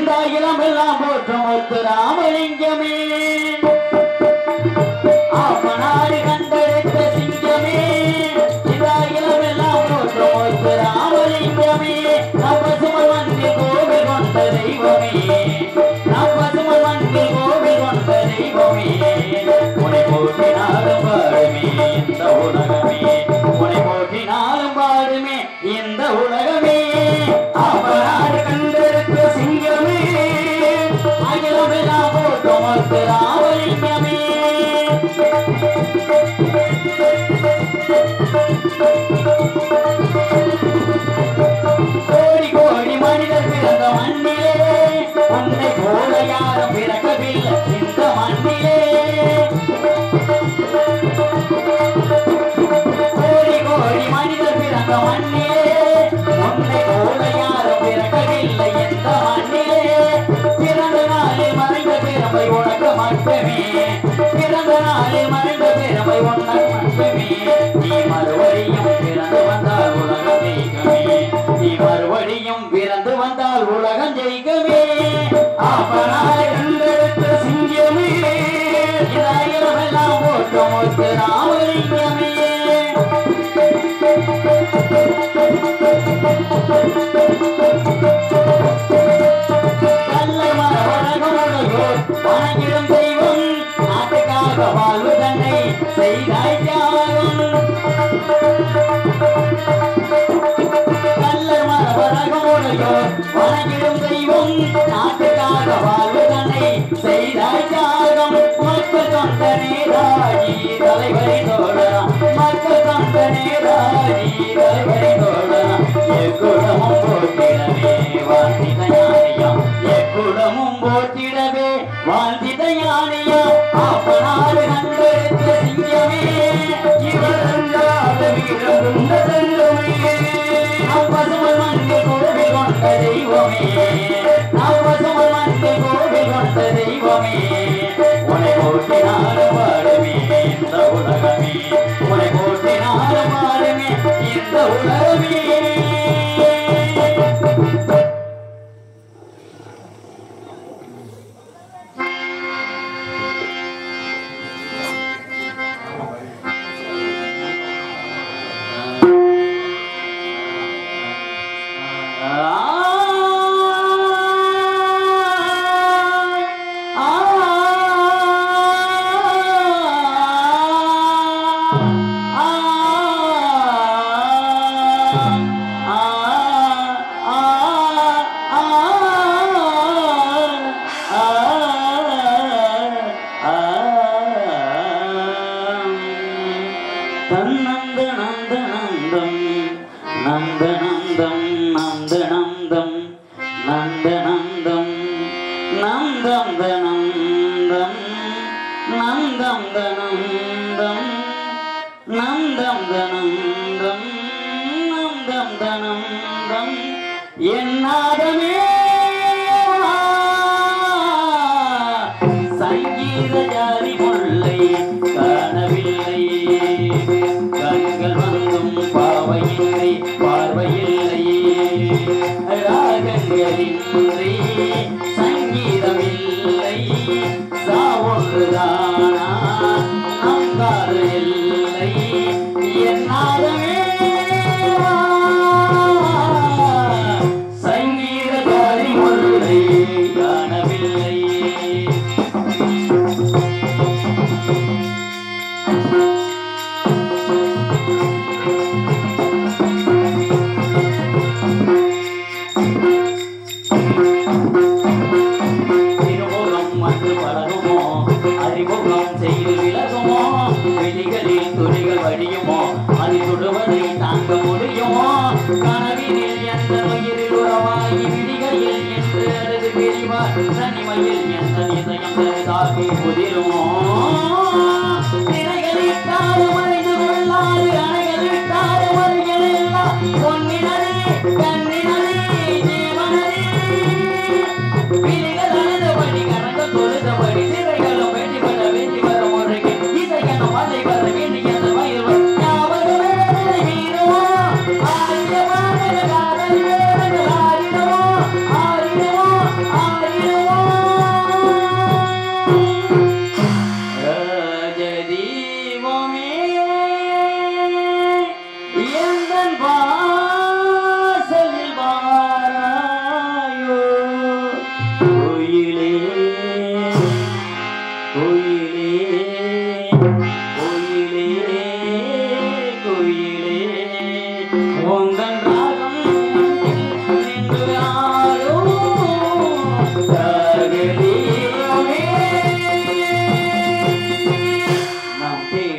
இந்த அகிலம் எல்லாம் போற்றும் ஒத்து ராமலிங்கமே ஆப்பனாடு கண்டெடுத்த சிங்கமே இந்த அகிலம் எல்லாம் போற்றும் ஒத்து ராமலிங்கமே நம்ம சுமல் வந்து கோவில் கொண்ட தெய்வமே நம்ம சுமல் வந்து கோவில் கொண்ட தெய்வமே உனை போற்றினாலும் பாடுமே இந்த உலகமே உனை போற்றினாலும் பாடுமே இந்த உலகமே அவராடு கண்டெடுத்த சிங்கமே அகிலமெல்லாம் போற்றும் ஒத்து ராமலிங்கமே கோடி கோடி மனிதர் பிறந்த மண்ணிலே உன்னை போல யாரும் பிறக்கவில்லை இந்த மண்ணிலே கோடி கோடி மனிதர் பிறந்த மண்ணிலே உன்னை போல யாரும் பிறக்கவில்லை இந்த மண்ணிலே பிறந்த நாளில் மறைந்த பிறமை உனக்கு மட்டுமே பிறந்த நாளில் மறைந்த பிறமை உனக்கு மட்டுமே நீ மறுபடியும் பிறந்து வந்தால் உலகம் ஜெயிக்கமே நீ மறுபடியும் பிறந்து வந்தால் உலகம் ஜெயிக்கமே அப்பனாய் கண்டெடுத்த சிங்கமே இதாயிரம் எல்லாம் போட்டு மொத்து ராமலிங்கமே கல்லை மரவழகமுடையோர் வணங்கிடும் தெய்வம் நாட்டுக்காக வாழ்வு தன்னை செய்தாய் தியாகம் கல்லர் மரவழகமுடையோர் வணங்கிடும் தெய்வம் நாட்டுக்காக வாழ்வு தன்னை செய்தாய் தியாகம் மக்கள் தொண்ட நேராகி தலைவரை தோழலாம் மக்கள் தொண்ட நேராகி தலைவரை தோழலாம் எக்குடமும் போட்டிடவே வாழ்ந்திட யானையாம் எக்குடமும் போட்டிடவே வாழ்ந்திட யானையாம் ஆப்பனாடு கண்டெடுத்த சிங்கமே இவரல்லாத வீரருந்த தங்கமே அப்பசுமல் மண்ணில் கோவில் கொண்ட தெய்வமே அப்பசுமல் மண்ணில் கோவில் கொண்ட தெய்வமே உனை போட்டினாலும் பாடுமே இந்த உலகமே உனை போட்டினாலும் பாடுமே இந்த உலகமே தன்னந்த நந்த நந்தம் நந்த நந்தம் நந்த நந்தம் நந்த நந்தம் நந்தம் த நந்தம் நந்தம் த நந்தம் நந்தம் த நந்தம் நந்தம் த நந்தம் என்னாதமே சங்கீத ஜாதி முல்லை காணவில்லை கண்கள் வந்தும் பாவையில்லை பார்வையில்லை ராகங்களின்றி சங்கீதமில்லை சாவொன்றுதானா நம் காதல் இல்லை என்னாலவே சங்கீத ஜாதி முல்லை காணவில்லை திருமுகம் வந்து பழகுமோ அறிமுகம் செய்து விலகுமோ வெளிகளில்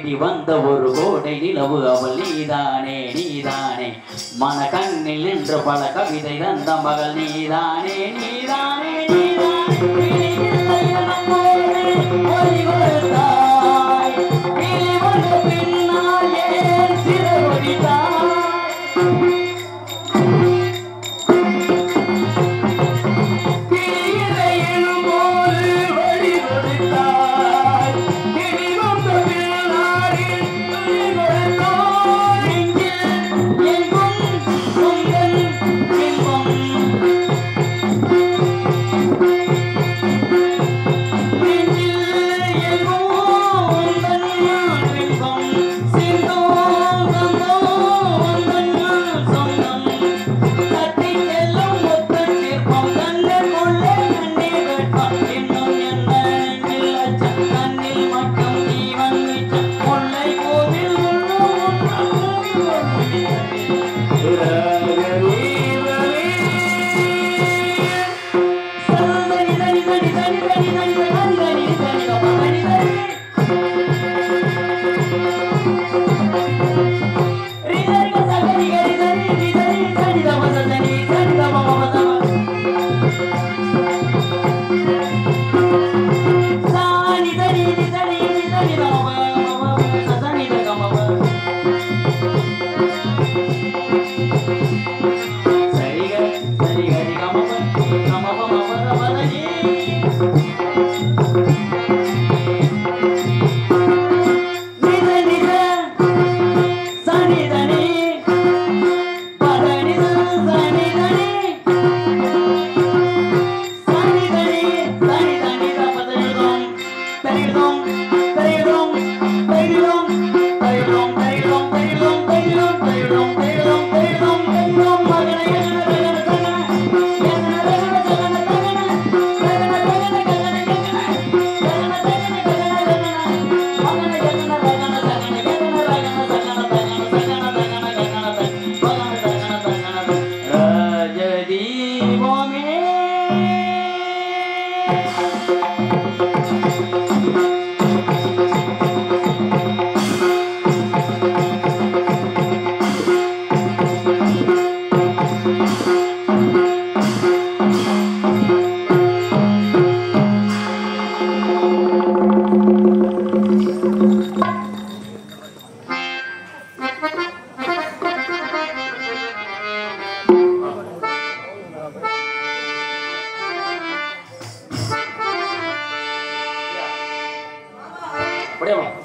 தேடி வந்த ஒரு கோடை நிலவு அவள் நீதானே நீதானே மன கண்ணில் நின்ற பல கவிதை தந்த மகள் நீதானே நீதானே நீதானே இல்லை நம்மோடு ஒளி கொடுத்தாய். கிளி வந்த பின்னால் ஏன் சிறகுடித்தாய்? கிளியிலை எனும்போது வழி கொடுத்தாய். கிளி வந்த பின்னாளில் துணி கொடுத்தாய். நெஞ்சில் எங்கும் உந்தன் இன்பம். நெஞ்சில் எங்கும் உந்தன் இன்பம். சிந்தும் தந்தோம் உந்தன் சொந்தம். கட்டி செல்லும் முத்தம் சிற்பம் கண்ணில் உள்ளே கண்ணீர் வெட்கம் இன்னும் என்ன நெஞ்சில் அச்சம் கண்ணில் மட்டும் ஜீவன் மிச்சம் முல்லை கோவில் தனி தனி தனி தனி தனி தனி தனி தனி தனி தனி தனி சனி தனி பதனி சனி தனி சனி தனி சனி தனி பதனிதோம் தனிதோம் தனிதோம் தனிதோம் தனிதோம் தனிதோம் தனிதோம் தனிதோம் தனிதோம் தனிதோம் தனிதோம் தனிதோம் மகனை ராஜதீபமே அப்படியே வா.